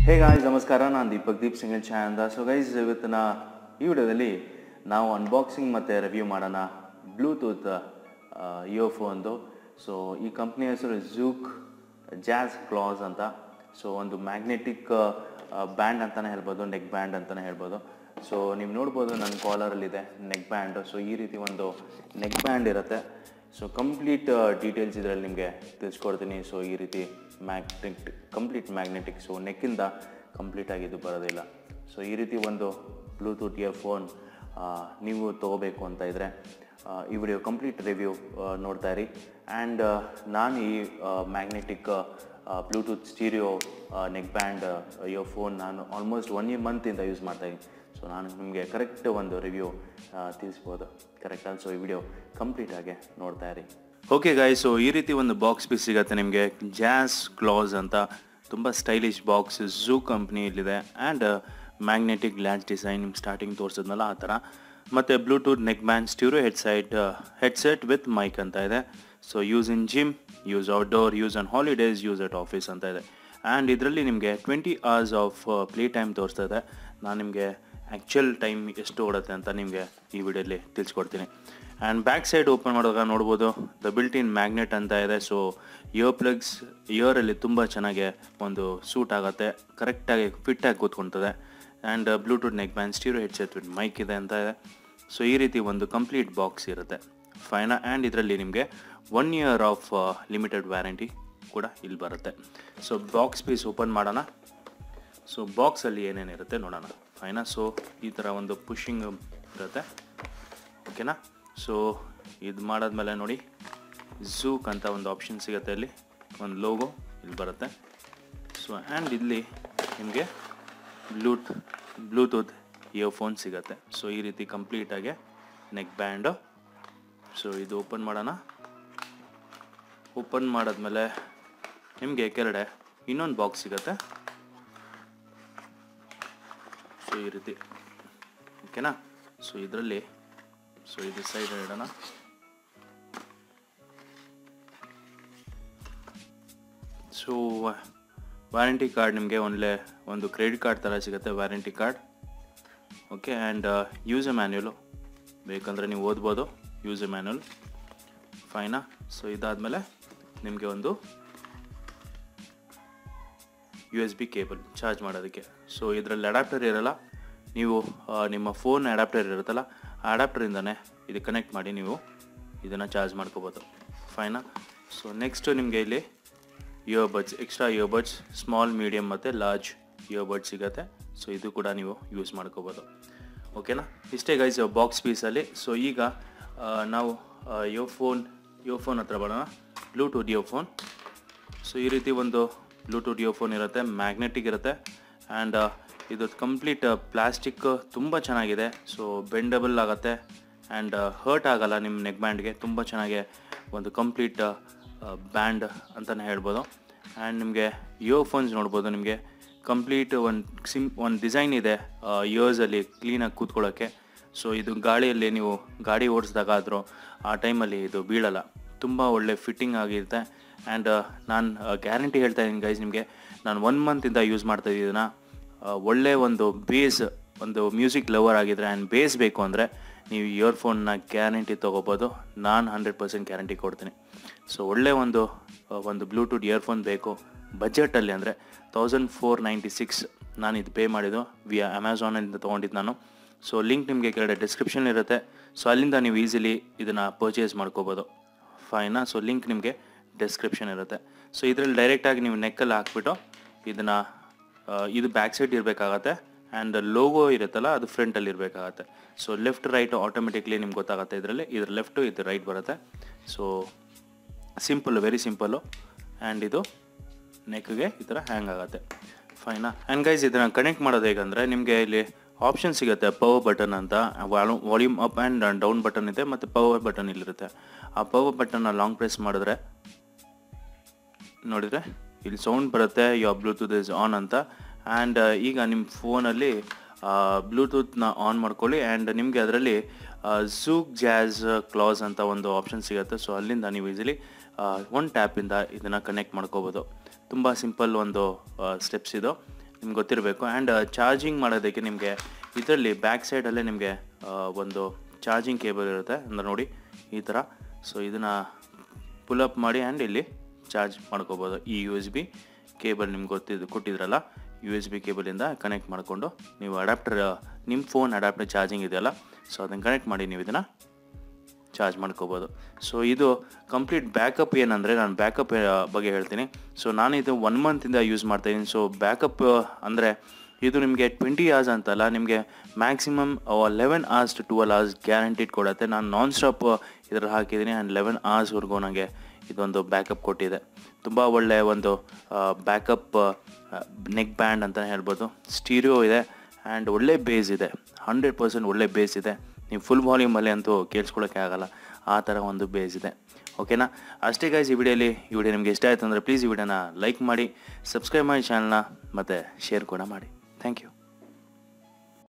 ಹೇ guys ನಮಸ್ಕಾರ ನಾನು ದೀಪಕ್ ದೀಪ್ ಸಿಂಗಲ್ ಚಾನಂದ ಸೊ ಗೈಸ್ ಇವತ್ತಿನ ಈ ವಿಡಿಯೋದಲ್ಲಿ ನಾವು ಅನ್ಬಾಕ್ಸಿಂಗ್ ಮತ್ತು ರಿವ್ಯೂ ಮಾಡೋಣ ಬ್ಲೂಟೂತ್ ಇಯರ್ಫೋನ್ದು ಸೊ ಈ ಕಂಪ್ನಿ ಹೆಸರು ಝೂಕ್ ಜಾಸ್ ಕ್ಲಾಸ್ ಅಂತ ಸೊ ಒಂದು ಮ್ಯಾಗ್ನೆಟಿಕ್ ಬ್ಯಾಂಡ್ ಅಂತಲೇ ಹೇಳ್ಬೋದು ನೆಕ್ ಬ್ಯಾಂಡ್ ಅಂತಲೇ ಹೇಳ್ಬೋದು ಸೊ ನೀವು ನೋಡ್ಬೋದು ನನ್ನ ಕಾಲರಲ್ಲಿದೆ ನೆಕ್ ಬ್ಯಾಂಡ್ ಸೊ ಈ ರೀತಿ ಒಂದು ನೆಕ್ ಬ್ಯಾಂಡ್ ಇರುತ್ತೆ ಸೊ ಕಂಪ್ಲೀಟ್ ಡೀಟೇಲ್ಸ್ ಇದರಲ್ಲಿ ನಿಮಗೆ ತಿಳಿಸ್ಕೊಡ್ತೀನಿ ಸೊ ಈ ರೀತಿ ಮ್ಯಾಗ್ನೆಟ್ ಕಂಪ್ಲೀಟ್ ಮ್ಯಾಗ್ನೆಟಿಕ್ ಸೊ ನೆಕ್ಕಿಂದ ಕಂಪ್ಲೀಟ್ ಆಗಿದ್ದು ಬರೋದಿಲ್ಲ ಸೊ ಈ ರೀತಿ ಒಂದು ಬ್ಲೂಟೂತ್ ಇಯರ್ಫೋನ್ ನೀವು ತೊಗೋಬೇಕು ಅಂತ ಇದ್ದರೆ ಈ ವಿಡಿಯೋ ಕಂಪ್ಲೀಟ್ ರಿವ್ಯೂ ನೋಡ್ತಾ ಇರಿ ಆ್ಯಂಡ್ ನಾನು ಈ magnetic Bluetooth stereo neck band earphone ನಾನು ಆಲ್ಮೋಸ್ಟ್ ಒನ್ ಇಯರ್ ಮಂತಿಂದ ಯೂಸ್ ಮಾಡ್ತಾಯಿದ್ದೀನಿ ಸೊ ನಾನು ನಿಮಗೆ ಕರೆಕ್ಟ್ ಒಂದು ರಿವ್ಯೂ ತಿಳಿಸ್ಬೋದು ಕರೆಕ್ಟ್ ಸೊ ಈ ವಿಡಿಯೋ ಕಂಪ್ಲೀಟ್ ಆಗಿ ನೋಡ್ತಾ ಇರಿ ಓಕೆ ಗಾಯ್ ಸೊ ಈ ರೀತಿ ಒಂದು ಬಾಕ್ಸ್ ಪೀಸ್ ಸಿಗುತ್ತೆ ನಿಮಗೆ ಜಾಸ್ ಕ್ಲಾಸ್ ಅಂತ ತುಂಬ ಸ್ಟೈಲಿಶ್ ಬಾಕ್ಸ್ ಝೂ ಕಂಪ್ನಿಯಲ್ಲಿದೆ ಆ್ಯಂಡ್ ಮ್ಯಾಗ್ನೆಟಿಕ್ ಗ್ಲಾಸ್ ಡಿಸೈನ್ ನಿಮ್ಗೆ ಸ್ಟಾರ್ಟಿಂಗ್ ತೋರಿಸಿದ್ನಲ್ಲ ಆ ಥರ ಮತ್ತು Bluetooth neck band stereo headset headset with mic ಅಂತ ಇದೆ so use in gym use outdoor use on holidays use at office ಅಂತ ಇದೆ ಆ್ಯಂಡ್ ಇದರಲ್ಲಿ ನಿಮಗೆ twenty hours of play time ತೋರಿಸ್ತಾ ಇದೆ ನಾನು ನಿಮಗೆ ಆ್ಯಕ್ಚುಯಲ್ ಟೈಮ್ ಎಷ್ಟು ಓಡುತ್ತೆ ಅಂತ ನಿಮಗೆ ಈ ವಿಡಿಯೋಲಿ ತಿಳಿಸ್ಕೊಡ್ತೀನಿ ಆ್ಯಂಡ್ ಬ್ಯಾಕ್ ಸೈಡ್ ಓಪನ್ ಮಾಡುವಾಗ ನೋಡ್ಬೋದು ದ ಬಿಲ್ಟ್ ಇನ್ ಮ್ಯಾಗ್ನೆಟ್ ಅಂತ ಇದೆ ಸೊ ಇಯರ್ ಪ್ಲಗ್ಸ್ ಇಯರಲ್ಲಿ ತುಂಬ ಚೆನ್ನಾಗಿ ಒಂದು ಸೂಟ್ ಆಗುತ್ತೆ ಕರೆಕ್ಟಾಗಿ ಫಿಟ್ಟಾಗಿ ಕೂತ್ಕೊಳ್ತದೆ and Bluetooth neck band stereo headset with mic ಇದೆ ಅಂತ ಇದೆ ಸೊ ಈ ರೀತಿ ಒಂದು ಕಂಪ್ಲೀಟ್ ಬಾಕ್ಸ್ ಇರುತ್ತೆ ಫೈನಾ ಆ್ಯಂಡ್ ಇದರಲ್ಲಿ ನಿಮಗೆ one year of limited warranty ಕೂಡ ಇಲ್ಲಿ ಬರುತ್ತೆ ಸೊ ಬಾಕ್ಸ್ ಪೀಸ್ ಓಪನ್ ಮಾಡೋಣ ಸೊ ಬಾಕ್ಸಲ್ಲಿ ಏನೇನಿರುತ್ತೆ ನೋಡೋಣ ಫೈನಾ ಸೊ ಈ ಥರ ಒಂದು ಪುಷಿಂಗ್ ಇರುತ್ತೆ ಓಕೆನಾ ಸೊ ಇದು ಮಾಡಾದ್ಮೇಲೆ ನೋಡಿ ಝೂಕ್ ಅಂತ ಒಂದು ಆಪ್ಷನ್ ಸಿಗುತ್ತೆ ಇಲ್ಲಿ ಒಂದು ಲೋಗೋ ಇಲ್ಲಿ ಬರುತ್ತೆ ಸೊ ಆ್ಯಂಡ್ ಇಲ್ಲಿ ನಿಮಗೆ ಬ್ಲೂಟ್ ಬ್ಲೂಟೂತ್ ಇಯರ್ಫೋನ್ ಸಿಗುತ್ತೆ ಸೊ ಈ ರೀತಿ ಕಂಪ್ಲೀಟಾಗಿ ನೆಕ್ ಬ್ಯಾಂಡು ಸೊ ಇದು ಓಪನ್ ಮಾಡೋಣ ಓಪನ್ ಮಾಡಾದ್ಮೇಲೆ ನಿಮಗೆ ಕೆಳಗಡೆ ಇನ್ನೊಂದು ಬಾಕ್ಸ್ ಸಿಗುತ್ತೆ ಸೊ ಈ ರೀತಿ ಓಕೆನಾ ಸೊ ಇದರಲ್ಲಿ ಸೊ ಇದು ಸೈಡ್ ಇಡೋಣ ಸೊ ವ್ಯಾರಂಟಿ ಕಾರ್ಡ್ ನಿಮಗೆ ಒಳ್ಳೆ ಒಂದು ಕ್ರೆಡಿಟ್ ಕಾರ್ಡ್ ಥರ ಸಿಗುತ್ತೆ warranty card okay and user manual ಬೇಕಂದರೆ ನೀವು ಓದ್ಬೋದು ಯೂಸ್ ಎ ಮ್ಯಾನ್ಯುಲ್ ಫೈನಾ ಸೊ ಇದಾದಮೇಲೆ ನಿಮಗೆ ಒಂದು U S B cable charge ಮಾಡೋದಕ್ಕೆ ಸೊ ಇದರಲ್ಲಿ ಅಡಾಪ್ಟರ್ ಇರಲ್ಲ ನೀವು ಆ, ನಿಮ್ಮ ಫೋನ್ ಅಡಾಪ್ಟರ್ ಇರುತ್ತಲ್ಲ ಆ ಅಡಾಪ್ಟರಿಂದನೇ ಇದು ಕನೆಕ್ಟ್ ಮಾಡಿ ನೀವು ಇದನ್ನು ಚಾರ್ಜ್ ಮಾಡ್ಕೋಬೋದು ಫೈನಾ ಸೊ ನೆಕ್ಸ್ಟು ನಿಮಗೆ ಇಲ್ಲಿ earbuds extra earbuds small medium ಮತ್ತು ಲಾರ್ಜ್ ಇಯರ್ಬಡ್ಸ್ ಸಿಗುತ್ತೆ ಸೊ ಇದು ಕೂಡ ನೀವು ಯೂಸ್ ಮಾಡ್ಕೋಬೋದು ಓಕೆನಾ ಇಷ್ಟೇ ಗೈಸ್ ಬಾಕ್ಸ್ ಪೀಸಲ್ಲಿ ಸೊ ಈಗ ಆ, ನಾವು ಇಯರ್ಫೋನ್ ಇಯರ್ಫೋನ್ ಹತ್ರ ಬರೋಣ ಬ್ಲೂಟೂತ್ ಇಯರ್ಫೋನ್ ಸೊ ಈ ರೀತಿ ಒಂದು ಬ್ಲೂಟೂತ್ ಇಯರ್ಫೋನ್ ಇರುತ್ತೆ ಮ್ಯಾಗ್ನೆಟಿಕ್ ಇರುತ್ತೆ ಆ್ಯಂಡ್ ಇದು ಕಂಪ್ಲೀಟ್ ಪ್ಲಾಸ್ಟಿಕ್ ತುಂಬ ಚೆನ್ನಾಗಿದೆ ಸೊ ಬೆಂಡಬಲ್ ಆಗುತ್ತೆ ಆ್ಯಂಡ್ ಹರ್ಟ್ ಆಗಲ್ಲ ನಿಮ್ಮ ನೆಕ್ ಬ್ಯಾಂಡ್ಗೆ ತುಂಬ ಚೆನ್ನಾಗಿ ಒಂದು ಕಂಪ್ಲೀಟ್ ಬ್ಯಾಂಡ್ ಅಂತಲೇ ಹೇಳ್ಬೋದು ಆ್ಯಂಡ್ ನಿಮಗೆ ಇಯರ್ಫೋನ್ಸ್ ನೋಡ್ಬೋದು ನಿಮಗೆ ಕಂಪ್ಲೀಟ್ ಒಂದು ಸಿಮ್ ಒಂದು ಡಿಸೈನ್ ಇದೆ ಇಯರ್ಸಲ್ಲಿ ಕ್ಲೀನಾಗಿ ಕೂತ್ಕೊಳ್ಳೋಕ್ಕೆ ಸೊ ಇದು ಗಾಳಿಯಲ್ಲಿ ನೀವು ಗಾಡಿ ಓಡಿಸಿದಾಗ ಆದರೂ ಆ ಟೈಮಲ್ಲಿ ಇದು ಬೀಳಲ್ಲ ತುಂಬ ಒಳ್ಳೆ ಫಿಟ್ಟಿಂಗ್ ಆಗಿರುತ್ತೆ ಆ್ಯಂಡ್ ನಾನು ಗ್ಯಾರಂಟಿ ಹೇಳ್ತಾ ಇದ್ದೀನಿ ಗೈಸ್ ನಿಮಗೆ ನಾನು ಒನ್ ಮಂತಿಂದ ಯೂಸ್ ಮಾಡ್ತಾ ಇದ್ದೀನಿ ಒಳ್ಳೆ ಒಂದು ಬೇಸ್ ಒಂದು ಮ್ಯೂಸಿಕ್ ಲವರ್ ಆಗಿದ್ರೆ ಆ್ಯಂಡ್ ಬೇಸ್ ಬೇಕು ಅಂದರೆ ನೀವು ಇಯರ್ಫೋನ್ನ ಗ್ಯಾರಂಟಿ ತೊಗೋಬೋದು ನಾನು ಹಂಡ್ರೆಡ್ ಪರ್ಸೆಂಟ್ ಗ್ಯಾರಂಟಿ ಕೊಡ್ತೀನಿ ಸೊ ಒಳ್ಳೆ ಒಂದು ಆ, ಒಂದು ಬ್ಲೂಟೂತ್ ಇಯರ್ಫೋನ್ ಬೇಕು ಬಜೆಟಲ್ಲಿ ಅಂದರೆ ತೌಸಂಡ್ ಫೋರ್ ನೈಂಟಿ ಸಿಕ್ಸ್ ನಾನು ಇದು ಪೇ ಮಾಡಿದ್ದು ವಿಯಾ ಅಮೆಝಾನಿಂದ ತೊಗೊಂಡಿದ್ದು ನಾನು ಸೊ ಲಿಂಕ್ ನಿಮಗೆ ಕೆಳಗಡೆ ಡಿಸ್ಕ್ರಿಪ್ಷನ್ ಇರುತ್ತೆ ಸೊ ಅಲ್ಲಿಂದ ನೀವು ಈಸಿಲಿ ಇದನ್ನು ಪರ್ಚೇಸ್ ಮಾಡ್ಕೋಬೋದು ಫೈನಾ ಸೊ ಲಿಂಕ್ ನಿಮಗೆ ಡಿಸ್ಕ್ರಿಪ್ಷನ್ ಇರುತ್ತೆ ಸೊ ಇದರಲ್ಲಿ ಡೈರೆಕ್ಟಾಗಿ ನೀವು ನೆಕ್ಕಲ್ಲಿ ಹಾಕ್ಬಿಟ್ಟು ಇದನ್ನು ಇದು ಬ್ಯಾಕ್ ಸೈಡ್ ಇರಬೇಕಾಗತ್ತೆ ಆ್ಯಂಡ್ ಲೋಗೋ ಇರುತ್ತಲ್ಲ ಅದು ಫ್ರಂಟಲ್ಲಿ ಇರಬೇಕಾಗತ್ತೆ ಸೊ ಲೆಫ್ಟ್ ರೈಟ್ ಆಟೋಮೆಟಿಕ್ಲಿ ನಿಮ್ಗೆ ಗೊತ್ತಾಗುತ್ತೆ ಇದರಲ್ಲಿ ಇದ್ರ ಲೆಫ್ಟು ಇದು ರೈಟ್ ಬರುತ್ತೆ so simple very simple and ಇದು ನೆಕ್ಗೆ ಈ ಥರ ಹ್ಯಾಂಗ್ ಆಗುತ್ತೆ ಫೈನಾ ಆ್ಯಂಡ್ ಗೈಸ್ ಇದನ್ನು ಕನೆಕ್ಟ್ ಮಾಡೋದು ಹೇಗಂದರೆ ನಿಮಗೆ ಇಲ್ಲಿ ಆಪ್ಷನ್ ಸಿಗುತ್ತೆ ಪವರ್ ಬಟನ್ ಅಂತ volume up and down button ಇದೆ ಮತ್ತು ಪವರ್ ಬಟನ್ ಇಲ್ಲಿರುತ್ತೆ ಆ ಪವರ್ ಬಟನ್ನ ಲಾಂಗ್ ಪ್ರೆಸ್ ಮಾಡಿದ್ರೆ ನೋಡಿದರೆ ಇಲ್ಲಿ ಸೌಂಡ್ ಬರುತ್ತೆ ಯೋ ಬ್ಲೂಟೂತ್ ಇಸ್ ಆನ್ ಅಂತ ಆ್ಯಂಡ್ ಈಗ ನಿಮ್ಮ ಫೋನಲ್ಲಿ ಬ್ಲೂಟೂತ್ನ ಆನ್ ಮಾಡ್ಕೊಳ್ಳಿ ಆ್ಯಂಡ್ ನಿಮಗೆ ಅದರಲ್ಲಿ ಝೂಕ್ ಜಾಝ್ ಕ್ಲಾಸ್ ಅಂತ ಒಂದು ಆಪ್ಷನ್ ಸಿಗುತ್ತೆ ಸೊ ಅಲ್ಲಿಂದ ನೀವು ಈಸಿಲಿ ಒನ್ ಟ್ಯಾಪಿಂದ ಇದನ್ನು ಕನೆಕ್ಟ್ ಮಾಡ್ಕೋಬೋದು ತುಂಬ ಸಿಂಪಲ್ ಒಂದು ಸ್ಟೆಪ್ಸ್ ಇದು ನಿಮ್ಗೆ ಗೊತ್ತಿರಬೇಕು ಆ್ಯಂಡ್ ಚಾರ್ಜಿಂಗ್ ಮಾಡೋದಕ್ಕೆ ನಿಮಗೆ ಇದರಲ್ಲಿ ಬ್ಯಾಕ್ ಸೈಡಲ್ಲೇ ನಿಮಗೆ ಒಂದು ಚಾರ್ಜಿಂಗ್ ಕೇಬಲ್ ಇರುತ್ತೆ ಅಂದ್ರೆ ನೋಡಿ ಈ ಥರ ಸೊ ಇದನ್ನು ಪುಲ್ ಅಪ್ ಮಾಡಿ ಆ್ಯಂಡ್ ಇಲ್ಲಿ ಚಾರ್ಜ್ ಮಾಡ್ಕೋಬೋದು ಈ ಯು ಎಸ್ ಬಿ ಕೇಬಲ್ ನಿಮ್ಗೆ ಗೊತ್ತಿದ್ದು ಕೊಟ್ಟಿದ್ರಲ್ಲ ಯು ಎಸ್ ಬಿ ಕೇಬಲಿಂದ ಕನೆಕ್ಟ್ ಮಾಡಿಕೊಂಡು ನೀವು ಅಡಾಪ್ಟರ್ ನಿಮ್ಮ ಫೋನ್ ಅಡಾಪ್ಟರ್ ಚಾರ್ಜಿಂಗ್ ಇದೆಯಲ್ಲ ಸೊ ಅದನ್ನು ಕನೆಕ್ಟ್ ಮಾಡಿ ನೀವು ಇದನ್ನು ಚಾರ್ಜ್ ಮಾಡ್ಕೋಬೋದು ಸೊ ಇದು ಕಂಪ್ಲೀಟ್ ಬ್ಯಾಕಪ್ ಏನಂದರೆ ನಾನು ಬ್ಯಾಕಪ್ ಬಗ್ಗೆ ಹೇಳ್ತೀನಿ ಸೊ ನಾನು ಇದು ಒನ್ ಮಂತಿಂದ ಯೂಸ್ ಮಾಡ್ತಾಯಿದ್ದೀನಿ ಸೊ ಬ್ಯಾಕಪ್ ಅಂದರೆ ಇದು ನಿಮಗೆ ಟ್ವೆಂಟಿ ಅವರ್ಸ್ ಅಂತಲ್ಲ ನಿಮಗೆ maximum eleven hours to twelve hours guaranteed ಕೊಡುತ್ತೆ ನಾನು ನಾನ್ ಸ್ಟಾಪ್ ಇದ್ರಲ್ಲಿ ಹಾಕಿದ್ದೀನಿ ಆ್ಯಂಡ್ ಲೆವೆನ್ ಅವರ್ಸ್ವರೆಗೂ ನನಗೆ ಇದೊಂದು ಬ್ಯಾಕಪ್ ಕೊಟ್ಟಿದೆ ತುಂಬ ಒಳ್ಳೆಯ ಒಂದು ಬ್ಯಾಕಪ್ ನೆಕ್ ಬ್ಯಾಂಡ್ ಅಂತಲೇ ಹೇಳ್ಬೋದು ಸ್ಟೀರಿಯೋ ಇದೆ ಆ್ಯಂಡ್ ಒಳ್ಳೆ ಬೇಸ್ ಇದೆ ಹಂಡ್ರೆಡ್ ಪರ್ಸೆಂಟ್ ಒಳ್ಳೆ ಬೇಸ್ ಇದೆ ನೀವು ಫುಲ್ ವಾಲ್ಯೂಮಲ್ಲಿ ಅಂತೂ ಕೇಳಿಸ್ಕೊಳ್ಳೋಕ್ಕೆ ಆಗಲ್ಲ ಆ ಥರ ಒಂದು ಬೇಸ್ ಇದೆ ಓಕೆನಾ ಅಷ್ಟೇ ಗೈಸ್ ಈ ವಿಡಿಯೋಲಿ ಈ ವಿಡಿಯೋ ನಿಮಗೆ ಇಷ್ಟ ಆಯಿತು ಅಂದರೆ ಪ್ಲೀಸ್ ಈ ವಿಡಿಯೋನ ಲೈಕ್ ಮಾಡಿ ಸಬ್ಸ್ಕ್ರೈಬ್ ಮಾಡಿ ಚಾನಲ್ನ ಮತ್ತು ಶೇರ್ ಕೂಡ ಮಾಡಿ ಥ್ಯಾಂಕ್ ಯು